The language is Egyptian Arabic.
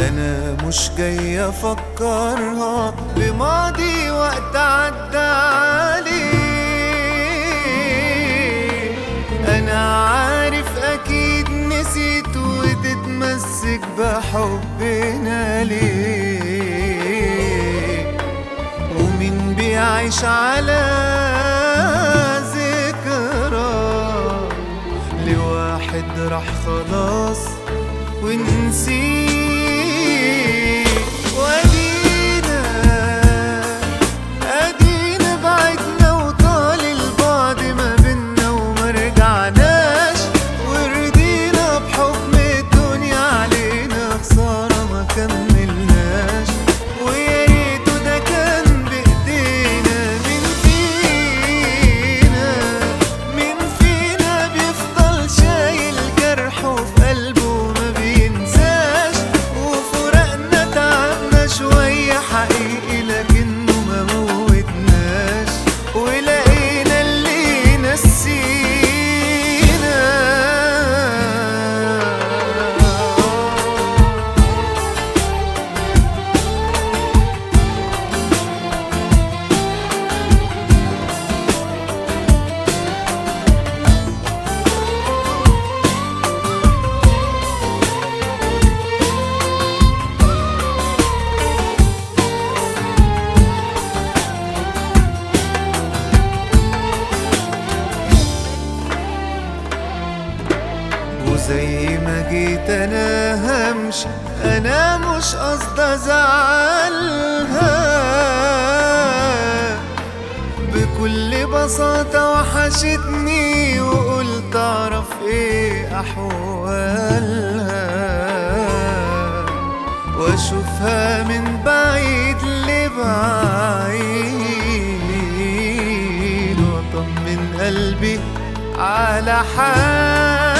انا مش جاي افكرها بماضي وقت عدى عليه انا عارف اكيد نسيت وتتمسك بحبنا ليه ومين بيعيش على ذكرى لواحد راح خلاص ونسيه وادينا ادينا بعدنا وطال البعد ما بينا وما رجعناش ورضينا بحكم الدنيا علينا خسارة ما كملناش ويا ريته ده كان بايدينا مين فينا مين فينا بيفضل شايل جرحه في قلبه ما بينساش وفرقنا تعبنا شوية حقيقي لكنه ما موتناش ولقينا اللي نسينا وزي ما جيت انا همشي انا مش قصد ازعلها بكل بساطة وحشتني وقلت اعرف ايه احوالها واشوفها من بعيد لبعيد واطمن قلبي على حالها